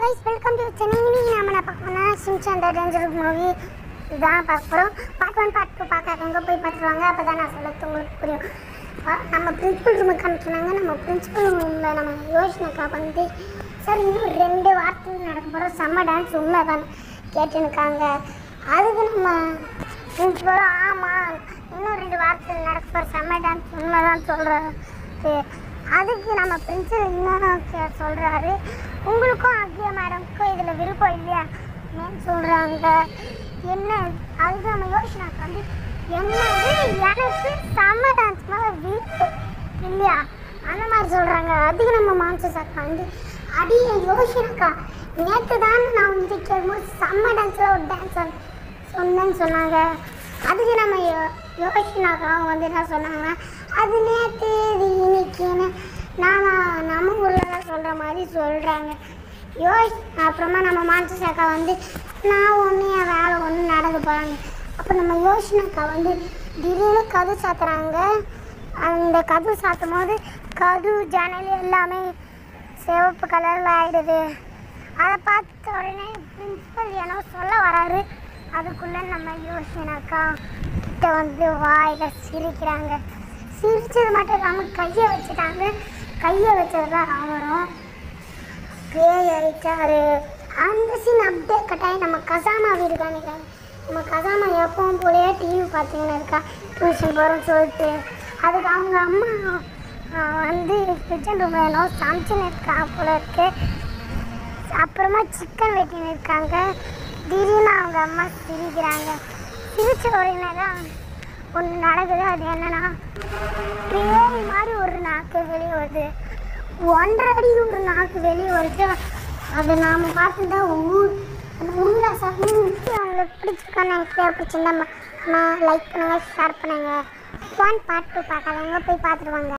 guys welcome to Chennai இன்னைக்கு நாம என்ன பார்க்க போனா சிம்சான் த டேஞ்சர் மூவி இதான் பார்க்க போகிறோம் பார்ட் ஒன் பார்ட் டூ பார்க்க எங்கே போய் பார்த்துருவாங்க அப்போ தான் நான் சொல்லுறது உங்களுக்கு புரியும் பா- நம்ம பிரின்சிபல் ரூமுக்கு அனுப்பிச்சுனாங்க நம்ம பிரின்சிபல் ரூமில் நம்ம யோசனைக்கா வந்து சார் இன்னும் ரெண்டு வாரத்தில் நடக்க போகிறோம் செம்ம டான்ஸ் உண்மை தான் கேட்டுருக்காங்க அதுக்கு நம்ம பிரின்சிபலும் ஆமாம் இன்னும் ரெண்டு வாரத்தில் நடக்க போகிற செம்ம டான்ஸ் உண்மை தான் சொல்கிறாரு அதுக்கு நம்ம பிரின்சிபல் இன்னும் கே- சொல்றாரு உங்களுக்கும் அக்கிய மேடம்க்கும் இதில் விருப்பம் இல்லையா ஏன்னு சொல்கிறாங்க என்ன அதுக்கு நம்ம யோசனாக்கு வந்து என்னது எனக்கு செம்ம டான்ஸ் மேலே விருப்பம் இல்லையா அந்த மாதிரி சொல்கிறாங்க அதுக்கு நம்ம மான்சஸ் அக்கா வந்து அடிய யோசனாக்கா நேற்று தான் நான் வந்து கேட்கும்போது செம்ம டான்ஸில் ஒரு டான்ஸ் சொன்னேன்னு சொன்னாங்க அதுக்கு நம்ம யோ- யோசினாக்கா வந்து என்ன சொன்னாங்கன்னா அது நேற்று இது இன்னைக்குன்னு நான் நம்ம ஊரில் தான் சொல்கிற மாதிரி சொல்கிறாங்க யோசி அப்புறமா நம்ம மான்சஸ் வந்து நான் ஒன்று என் வேலை ஒன்று நடந்து போகிறாங்க அப்போ நம்ம யோசினாக்கா வந்து திடீர்னு கது சாத்துறாங்க அந்த கது சாத்தும் போது கது ஜன்னல் எல்லாமே சிவப்பு கலரில் ஆயிடுது அதை பார்த்த உடனே பிரின்சிபல் ஏனோ சொல்ல வராரு அதுக்குள்ளே நம்ம யோசினாக்கா கிட்ட வந்து வாயில் சிரிக்கிறாங்க சிரிச்சது மட்டும் இல்லாமல் கையை வச்சுட்டாங்க கையை வச்சதுல அவரும் பேய் அடிச்சாரு அந்த சீன் அப்படியே கட்டாயி நம்ம கசாமா வீடு காணிக்காங்க நம்ம கசாமா எப்பவும் போலயே டிவி பார்த்தீங்கன்னு இருக்கா டியூஷன் போகிறோம்னு சொல்லிட்டு அதுக்கு அவங்க அம்மா ஆ, வந்து கிச்சன் ரூம் வேணும் சமைச்சுன்னு இருக்கா போல இருக்கு அப்புறமா சிக்கன் வெட்டின்னு இருக்காங்க திடீர்னு அவங்க அம்மா சிரிக்கிறாங்க சிரிச்ச உடனே தான் ஒன்று நடக்குது அது என்னன்னா பேய் மாதிரி ஒரு நாக்கு வெளியே வருது ஒன்றரை அடி ஒரு நாக்கு வெளியே வருது அதை நாம் பார்த்துதான் ஊர் அந்த உள்ள சாமி அவங்களுக்கு பிடிச்சிருக்கான்னு எனக்கு பிடிச்சிருந்தா லைக் பண்ணுங்கள் ஷேர் பண்ணுங்கள் ஒன் பார்ட் டூ பார்க்காதவங்க போய் பார்த்துருவாங்க